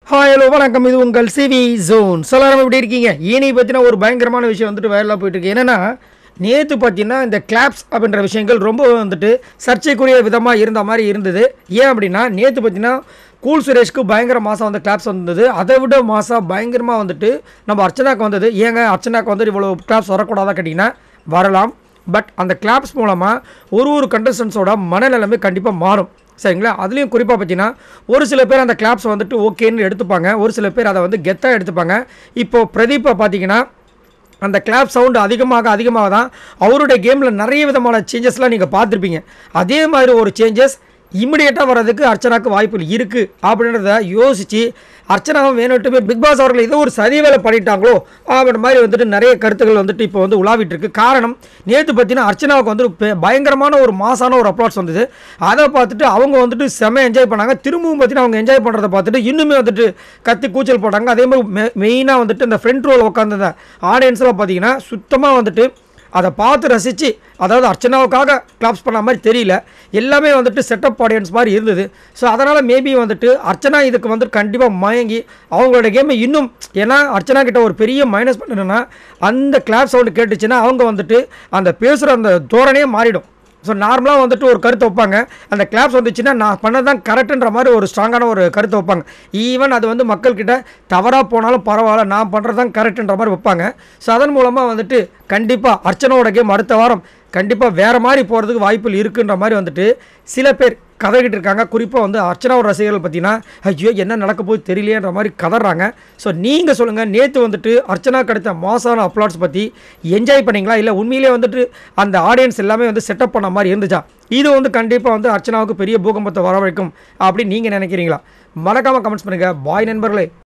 hi hello வணக்கம் இது உங்கள் சிவி ஜோன் சொல்லாரம் எப்படி இருக்கீங்க இனி பற்றின ஒரு பயங்கரமான விஷயம் வந்துட்டு வைரலாக போயிட்டு இருக்கு என்னன்னா நேற்று பார்த்தீங்கன்னா இந்த கிளாப்ஸ் அப்படின்ற விஷயங்கள் ரொம்ப வந்துட்டு சர்ச்சைக்குரிய விதமாக இருந்த மாதிரி இருந்தது ஏன் அப்படின்னா நேற்று பார்த்தீங்கன்னா கூல் சுரேஷ்க்கு பயங்கர மாதம் வந்து கிளாப்ஸ் வந்தது அதை விட மாதம் பயங்கரமாக வந்துட்டு நம்ம அர்ச்சனாக்கு வந்தது ஏங்க அர்ச்சனாக்கு வந்துட்டு இவ்வளோ கிளாப்ஸ் வரக்கூடாதா கேட்டிங்கன்னா வரலாம் பட் அந்த கிளாப்ஸ் மூலமாக ஒரு ஒரு கண்டஸ்டன்ஸோட மனநிலைமை கண்டிப்பாக மாறும் சரிங்களா அதுலேயும் குறிப்பாக பார்த்தீங்கன்னா ஒரு சில பேர் அந்த கிளாப்ஸ் வந்துட்டு ஓகேன்னு எடுத்துப்பாங்க ஒரு சில பேர் அதை வந்து கெத்தாக எடுத்துப்பாங்க இப்போது பிரதீப்பை பார்த்தீங்கன்னா அந்த கிளாப் சவுண்டு அதிகமாக அதிகமாக தான் அவருடைய கேமில் நிறைய விதமான சேஞ்சஸ்லாம் நீங்கள் பார்த்துருப்பீங்க அதே மாதிரி ஒரு சேஞ்சஸ் இமிடியேட்டாக வர்றதுக்கு அர்ச்சனாக்கு வாய்ப்பு இருக்குது அப்படின்றத யோசித்து அர்ச்சனாவும் வேணுட்டு போய் பிக் பாஸ் அவர்கள் ஏதோ ஒரு சதி வேலை பண்ணிட்டாங்களோ அப்படின்ற மாதிரி வந்துட்டு நிறைய கருத்துக்கள் வந்துட்டு இப்போ வந்து உலாவிட்டு இருக்கு காரணம் நேற்று பார்த்தீங்கன்னா அர்ச்சனாவுக்கு வந்து பெ- பயங்கரமான ஒரு மாசான ஒரு அப்ளாட்ஸ் வந்தது அதை பார்த்துட்டு அவங்க வந்துட்டு செம்ம என்ஜாய் பண்ணாங்க திரும்பவும் பார்த்தீங்கன்னா அவங்க என்ஜாய் பண்ணுறதை பார்த்துட்டு இன்னுமே வந்துட்டு கத்தி கூச்சல் போட்டாங்க அதே மாதிரி மெயினாக வந்துட்டு இந்த ஃப்ரண்ட் ரோல் உட்காந்துருந்த ஆடியன்ஸ்லாம் பார்த்தீங்கன்னா சுத்தமாக வந்துட்டு அதை பார்த்து ரசித்து அதாவது அர்ச்சனாவுக்காக கிளாப்ஸ் பண்ண மாதிரி தெரியல எல்லாமே வந்துட்டு செட்டப் ஆடியன்ஸ் மாதிரி இருந்தது ஸோ அதனால் மேபி வந்துட்டு அர்ச்சனா இதுக்கு வந்து கண்டிப்பாக மயங்கி அவங்களோட கேமை இன்னும் ஏன்னா அர்ச்சனா கிட்ட ஒரு பெரிய மைனஸ் பண்ணணும்னா அந்த கிளாப் சவுண்டு கேட்டுச்சுன்னா அவங்க வந்துட்டு அந்த பேசுகிற அந்த தோரணையே மாறிடும் ஸோ நார்மலாக வந்துட்டு ஒரு கருத்து வைப்பாங்க அந்த கிளாப்ஸ் வந்துச்சுன்னா நான் பண்ணது தான் கரெக்டுன்ற மாதிரி ஒரு ஸ்ட்ராங்கான ஒரு கருத்து வைப்பாங்க ஈவன் அது வந்து மக்கள்கிட்ட தவறாக போனாலும் பரவாயில்ல நான் பண்ணுறது தான் கரெக்டுன்ற மாதிரி வைப்பாங்க ஸோ அதன் மூலமாக வந்துட்டு கண்டிப்பாக அர்ச்சனாவோட கேம் அடுத்த வாரம் கண்டிப்பாக வேறு மாதிரி போகிறதுக்கு வாய்ப்புகள் இருக்குன்ற மாதிரி வந்துட்டு சில பேர் கதறிக்கிட்டு இருக்காங்க குறிப்பாக வந்து அர்ச்சனாவோட ரசிகர்கள் பார்த்தீங்கன்னா ஐயோ என்ன நடக்க போகுது தெரியலையேன்ற மாதிரி கதறாங்க ஸோ நீங்கள் சொல்லுங்கள் நேற்று வந்துட்டு அர்ச்சனா கிடைத்த மாசான அப்ளாட்ஸ் பற்றி என்ஜாய் பண்ணீங்களா இல்லை உண்மையிலே வந்துட்டு அந்த ஆடியன்ஸ் எல்லாமே வந்து செட்டப் பண்ண மாதிரி இருந்துச்சா இது வந்து கண்டிப்பாக வந்து அர்ச்சனாவுக்கு பெரிய பூகம்பத்தை வரவழைக்கும் அப்படின்னு நீங்கள் நினைக்கிறீங்களா மறக்காமல் கமெண்ட்ஸ் பண்ணுங்கள் பாய் நண்பர்களே